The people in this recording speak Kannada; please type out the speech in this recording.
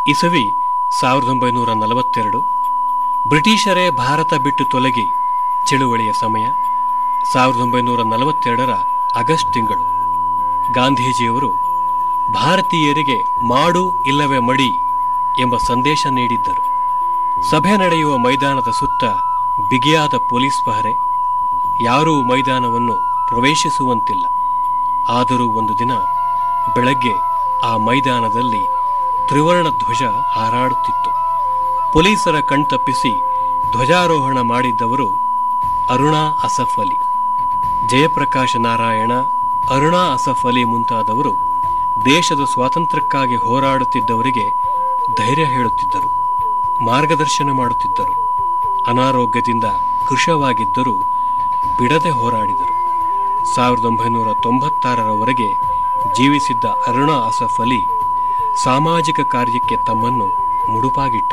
ಇಸವಿ ಸಾವಿರದ ಒಂಬೈನೂರ ನಲವತ್ತೆರಡು ಬ್ರಿಟಿಷರೇ ಭಾರತ ಬಿಟ್ಟು ತೊಲಗಿ ಚಳುವಳಿಯ ಸಮಯ ಸಾವಿರದ ಒಂಬೈನೂರ ನಲವತ್ತೆರಡರ ಆಗಸ್ಟ್ ತಿಂಗಳು ಗಾಂಧೀಜಿಯವರು ಭಾರತೀಯರಿಗೆ ಮಾಡು ಇಲ್ಲವೇ ಮಡಿ ಎಂಬ ಸಂದೇಶ ನೀಡಿದ್ದರು ಸಭೆ ನಡೆಯುವ ಮೈದಾನದ ಸುತ್ತ ಬಿಗಿಯಾದ ಪೊಲೀಸ್ ಪಹರೆ ಯಾರೂ ಮೈದಾನವನ್ನು ಪ್ರವೇಶಿಸುವಂತಿಲ್ಲ ಆದರೂ ಒಂದು ದಿನ ಬೆಳಗ್ಗೆ ಆ ಮೈದಾನದಲ್ಲಿ ತ್ರಿವರ್ಣ ಧ್ವಜ ಹಾರಾಡುತ್ತಿತ್ತು ಪೊಲೀಸರ ಕಣ್ತಪ್ಪಿಸಿ ಧ್ವಜಾರೋಹಣ ಮಾಡಿದ್ದವರು ಅರುಣಾ ಅಸಫ್ ಅಲಿ ಜಯಪ್ರಕಾಶ ನಾರಾಯಣ ಅರುಣಾ ಅಸಫ್ ಅಲಿ ಮುಂತಾದವರು ದೇಶದ ಸ್ವಾತಂತ್ರ್ಯಕ್ಕಾಗಿ ಹೋರಾಡುತ್ತಿದ್ದವರಿಗೆ ಧೈರ್ಯ ಹೇಳುತ್ತಿದ್ದರು ಮಾರ್ಗದರ್ಶನ ಮಾಡುತ್ತಿದ್ದರು ಅನಾರೋಗ್ಯದಿಂದ ಕೃಶವಾಗಿದ್ದರೂ ಬಿಡದೆ ಹೋರಾಡಿದರು ಸಾವಿರದ ಒಂಬೈನೂರ ತೊಂಬತ್ತಾರರವರೆಗೆ ಜೀವಿಸಿದ್ದ ಅರುಣಾ ಅಸಫ್ ಅಲಿ ಸಾಮಾಜಿಕ ಕಾರ್ಯಕ್ಕೆ ತಮ್ಮನ್ನು ಮುಡುಪಾಗಿಟ್ಟರು